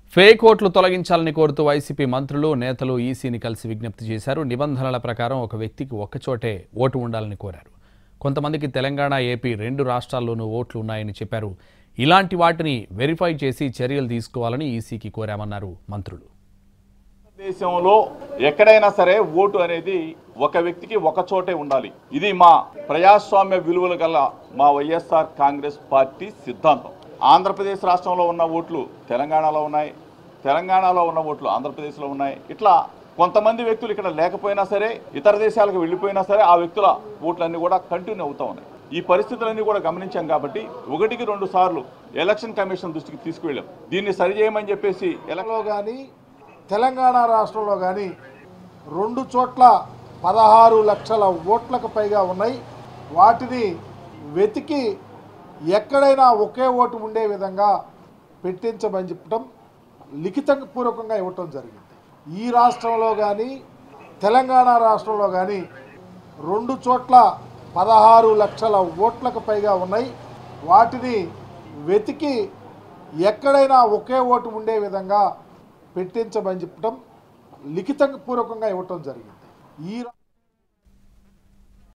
fake ఓట్లు తొలగించాలని కోరుతూ వైసీపీ మంత్రులు నేతలు ఈసీని కలిసి విజ్ఞప్తి చేశారు నిబంధనల ప్రకారం ఒక వ్యక్తికి ఒక్కచోటే ఓటు ఉండాలని కోరారు కొంతమందికి తెలంగాణ ఏపీ రెండు రాష్ట్రాల్లోనూ ఓట్లు ఉన్నాయని చెప్పారు ఇలాంటి వాటిని వెరిఫై చేసి చర్యలు తీసుకోవాలని ఈసీకి కోరామన్నారు మంత్రులు దేశంలో ఎక్కడైనా సరే ఓటు అనేది ఒక వ్యక్తికి ఒక చోటే ఉండాలి ఇది మా ప్రజాస్వామ్య విలువలు గల మా వైఎస్ఆర్ కాంగ్రెస్ పార్టీ సిద్ధాంతం ఆంధ్రప్రదేశ్ రాష్ట్రంలో ఉన్న ఓట్లు తెలంగాణలో ఉన్నాయి తెలంగాణలో ఉన్న ఓట్లు ఆంధ్రప్రదేశ్లో ఉన్నాయి ఇట్లా కొంతమంది వ్యక్తులు ఇక్కడ లేకపోయినా సరే ఇతర దేశాలకు వెళ్ళిపోయినా సరే ఆ వ్యక్తుల ఓట్లన్నీ కూడా కంటిన్యూ అవుతా ఉన్నాయి ఈ పరిస్థితులన్నీ కూడా గమనించాం కాబట్టి ఒకటికి రెండు సార్లు ఎలక్షన్ కమిషన్ దృష్టికి తీసుకువెళ్ళాం దీన్ని సరిచేయమని చెప్పేసి ఎలక్షన్ లో కానీ తెలంగాణ రాష్ట్రంలో కానీ రెండు చోట్ల పదహారు లక్షల ఓట్లకు పైగా ఉన్నాయి వాటిని వెతికి ఎక్కడైనా ఒకే ఓటు ఉండే విధంగా పెట్టించమని చెప్పడం లిఖితపూర్వకంగా ఇవ్వటం జరిగింది ఈ రాష్ట్రంలో కానీ తెలంగాణ రాష్ట్రంలో కానీ రెండు చోట్ల పదహారు లక్షల ఓట్లకు పైగా ఉన్నాయి వాటిని వెతికి ఎక్కడైనా ఒకే ఓటు ఉండే విధంగా పెట్టించమని చెప్పడం లిఖితపూర్వకంగా ఇవ్వటం జరిగింది ఈ రా-